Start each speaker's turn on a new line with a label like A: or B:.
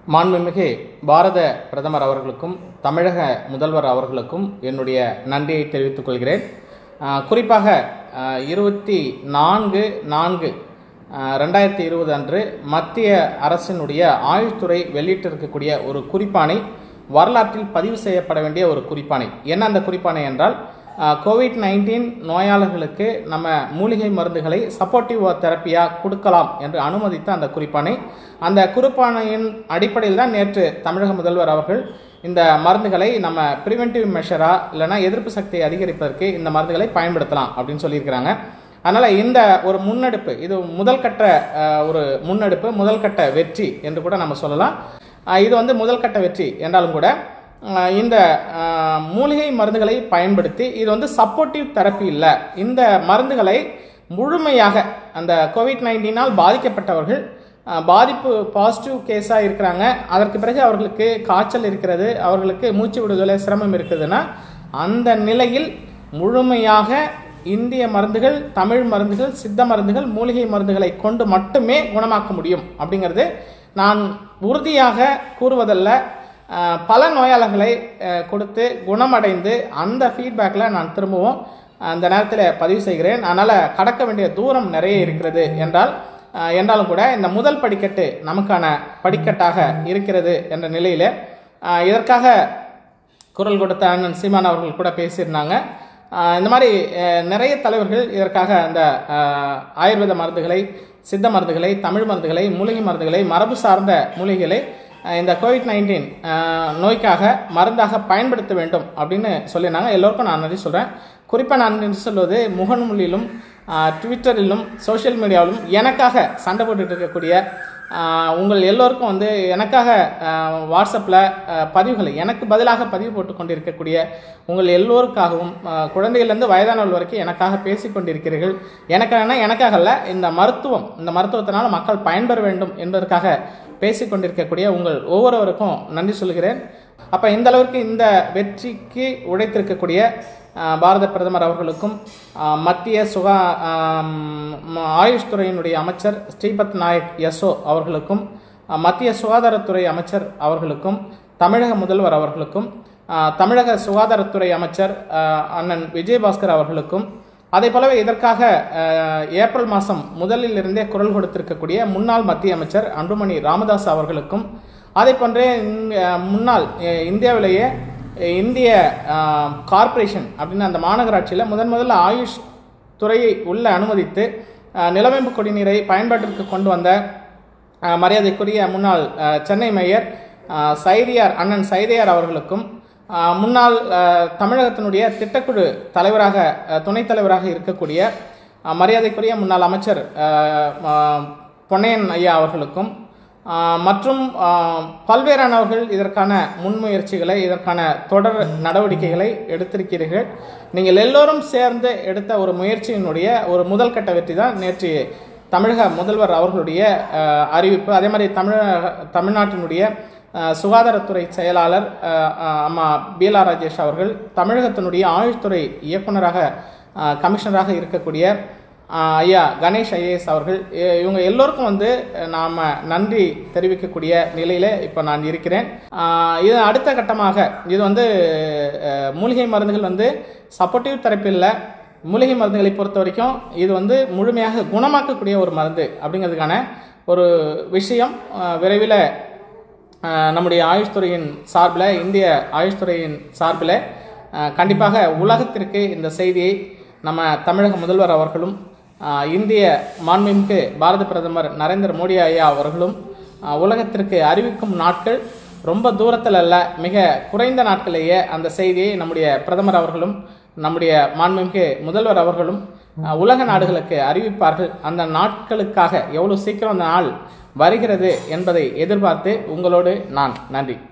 A: மாண்புமிகு பாரத பிரதமர் அவர்களுக்கும் தமிழக முதல்வர் அவர்களுக்கும் என்னுடைய நன்றியை தெரிவித்துக் கொள்கிறேன் ஆஹ் குறிப்பாக ஆஹ் இருபத்தி நான்கு நான்கு ஆஹ் ரெண்டாயிரத்தி இருபது அன்று மத்திய அரசினுடைய ஆயுள்துறை வெளியிட்டிருக்கக்கூடிய ஒரு குறிப்பாணை வரலாற்றில் பதிவு செய்யப்பட வேண்டிய ஒரு குறிப்பாணை என்ன அந்த குறிப்பாணை என்றால் கோவிட் நைன்டீன் நோயாளர்களுக்கு நம்ம மூலிகை மருந்துகளை சப்போர்ட்டிவ் தெரப்பியாக கொடுக்கலாம் என்று அனுமதித்த அந்த குறிப்பாணை அந்த குறிப்பாணையின் அடிப்படையில் தான் நேற்று தமிழக முதல்வர் அவர்கள் இந்த மருந்துகளை நம்ம ப்ரிவென்டிவ் மெஷரா இல்லைனா எதிர்ப்பு சக்தியை அதிகரிப்பதற்கு இந்த மருந்துகளை பயன்படுத்தலாம் அப்படின்னு சொல்லியிருக்கிறாங்க அதனால் இந்த ஒரு முன்னெடுப்பு இது முதல் கட்ட அஹ், ஒரு முன்னெடுப்பு முதல் கட்ட வெற்றி என்று கூட நம்ம சொல்லலாம் அஹ், இது வந்து முதல் கட்ட வெற்றி என்றாலும் கூட அஹ், இந்த அஹ், மூலிகை மருந்துகளை பயன்படுத்தி இது வந்து சப்போர்ட்டிவ் தெரப்பி இல்லை இந்த மருந்துகளை முழுமையாக அந்த கோவிட் நைன்டீனால் பாதிக்கப்பட்டவர்கள் அஹ், பாதிப்பு பாசிட்டிவ் கேஸாக இருக்கிறாங்க அதற்கு பிறகு அவர்களுக்கு காய்ச்சல் இருக்கிறது அவர்களுக்கு மூச்சு விடுதலை சிரமம் இருக்குதுன்னா அந்த நிலையில் முழுமையாக இந்திய மருந்துகள் தமிழ் மருந்துகள் சித்த மருந்துகள் மூலிகை மருந்துகளை கொண்டு மட்டுமே குணமாக்க முடியும் அப்படிங்கிறது நான் உறுதியாக கூறுவதல்ல அஹ், பல நோயாளர்களை அஹ், கொடுத்து குணமடைந்து அந்த ஃபீட்பேக்கில் நான் திரும்பவும் அந்த நேரத்தில் பதிவு செய்கிறேன் அதனால் கடக்க வேண்டிய தூரம் நிறைய இருக்கிறது என்றால் அஹ், என்றாலும் கூட இந்த முதல் படிக்கட்டு நமக்கான படிக்கட்டாக இருக்கிறது என்ற நிலையில் அஹ், இதற்காக குரல் கொடுத்த அண்ணன் சீமான் அவர்கள் கூட பேசியிருந்தாங்க ஆஹ் இந்த மாதிரி அஹ், நிறைய தலைவர்கள் இதற்காக அந்த ஆஹ், ஆயுர்வேத மருந்துகளை சித்த மருந்துகளை தமிழ் மருந்துகளை மூலிகை மருந்துகளை மரபு சார்ந்த மூலிகைகளை ஆஹ், இந்த கோவிட் நைன்டீன் நோய்க்காக மருந்தாக பயன்படுத்த வேண்டும் அப்படின்னு சொல்லியிருந்தாங்க எல்லோருக்கும் நான் நன்றி சொல்கிறேன் குறிப்பாக நான் நன்றி சொல்வது முகநூலிலும் ஆஹ், ட்விட்டரிலும் சோஷியல் மீடியாவிலும் எனக்காக சண்டை போட்டுட்டு இருக்கக்கூடிய ஆஹ், உங்கள் எல்லோருக்கும் வந்து எனக்காக வாட்ஸ்அப்பில் பதிவுகளை எனக்கு பதிலாக பதிவு போட்டு கொண்டிருக்கக்கூடிய உங்கள் எல்லோருக்காகவும் ஆஹ், குழந்தையிலேருந்து வயதானவர்கள் வரைக்கும் எனக்காக பேசி கொண்டிருக்கிறீர்கள் எனக்கான எனக்காக அல்ல இந்த மருத்துவம் இந்த மருத்துவத்தினால் மக்கள் பயன்பெற வேண்டும் என்பதற்காக பேசி கொண்டிருக்கக்கூடிய உங்கள் ஒவ்வொருவருக்கும் நன்றி சொல்கிறேன் அப்போ இந்த அளவிற்கு இந்த வெற்றிக்கு உழைத்திருக்கக்கூடிய ஆஹ், பாரத பிரதமர் அவர்களுக்கும் ஆஹ், மத்திய சுகா ஆம், ம- ஆயுஷ் துறையினுடைய அமைச்சர் ஸ்ரீபத் நாயக் யசோ அவர்களுக்கும் ஆஹ், மத்திய சுகாதாரத்துறை அமைச்சர் அவர்களுக்கும் தமிழக முதல்வர் அவர்களுக்கும் ஆஹ், தமிழக சுகாதாரத்துறை அமைச்சர் ஆஹ், அண்ணன் விஜயபாஸ்கர் அவர்களுக்கும் அதே போலவே இதற்காக ஆஹ், ஏப்ரல் மாதம் முதலில் இருந்தே குரல் கொடுத்திருக்கக்கூடிய முன்னாள் மத்திய அமைச்சர் அன்புமணி ராமதாஸ் அவர்களுக்கும் அதே போன்றே இங்க, முன்னாள் அஹ், இந்தியாவிலேயே இந்திய ஆஹ், கார்ப்பரேஷன் அப்படின்னு அந்த மாநகராட்சியில் முதன் முதல்ல ஆயுஷ் துறையை உள்ள அனுமதித்து ஆஹ், நிலவேம்பு குடிநீரை பயன்பாட்டிற்கு கொண்டு வந்த ஆஹ், மரியாதைக்குரிய முன்னாள் ஆஹ், சென்னை மேயர் ஆஹ், சைதியார் அண்ணன் சைதையார் அவர்களுக்கும் ஆஹ், முன்னாள் ஆஹ், தமிழகத்தினுடைய திட்டக்குழு தலைவராக ஆஹ், துணைத் தலைவராக இருக்கக்கூடிய ஆஹ், மரியாதைக்குரிய முன்னாள் அமைச்சர் ஆஹ், ஆஹ், பொன்னையன் ஐயா அவர்களுக்கும் ஆஹ், மற்றும் ஆஹ், பல்வேறானவர்கள் இதற்கான முன்முயற்சிகளை இதற்கான தொடர் நடவடிக்கைகளை எடுத்திருக்கிறீர்கள் நீங்கள் எல்லோரும் சேர்ந்து எடுத்த ஒரு முயற்சியினுடைய ஒரு முதல் கட்ட வெற்றி தான் நேற்று தமிழக முதல்வர் அவர்களுடைய ஆஹ், அறிவிப்பு அதே மாதிரி தமிழக தமிழ்நாட்டினுடைய ஆஹ், சுகாதாரத்துறை செயலாளர் ஆஹ், ஆஹ், அம்மா பீலா ராஜேஷ் அவர்கள் தமிழகத்தினுடைய ஆயுள்துறை இயக்குனராக ஆஹ், கமிஷனராக இருக்கக்கூடிய ஆஹ், ஐயா கணேஷ் ஐஏஎஸ் அவர்கள் இ- இவங்க எல்லோருக்கும் வந்து அஹ், நாம நன்றி தெரிவிக்கக்கூடிய நிலையில இப்போ நான் இருக்கிறேன் ஆஹ், இது அடுத்த கட்டமாக இது வந்து அஹ், மூலிகை மருந்துகள் வந்து சப்போர்ட்டிவ் தெரப்பியில் மூலிகை மருந்துகளை பொறுத்த வரைக்கும் இது வந்து முழுமையாக குணமாக்கக்கூடிய ஒரு மருந்து அப்படிங்கிறதுக்கான ஒரு விஷயம் அஹ், விரைவில் அஹ், நம்முடைய ஆயுஷ் துறையின் சார்பில் இந்திய ஆயுஷ் துறையின் சார்பில் அஹ், கண்டிப்பாக உலகத்திற்கு இந்த செய்தியை நம்ம தமிழக முதல்வர் அவர்களும் அஹ், இந்திய மாண்புமிகு பாரத பிரதமர் நரேந்திர மோடி ஐயா அவர்களும் அஹ், உலகத்திற்கு அறிவிக்கும் நாட்கள் ரொம்ப தூரத்தில் அல்ல மிக குறைந்த நாட்களிலேயே அந்த செய்தியை நம்முடைய பிரதமர் அவர்களும் நம்முடைய மாண்புமிகு முதல்வர் அவர்களும் அஹ், உலக நாடுகளுக்கு அறிவிப்பார்கள் அந்த நாட்களுக்காக எவ்வளவு சீக்கிரம் அந்த நாள் வருகிறது என்பதை எதிர்பார்த்து உங்களோடு நான் நன்றி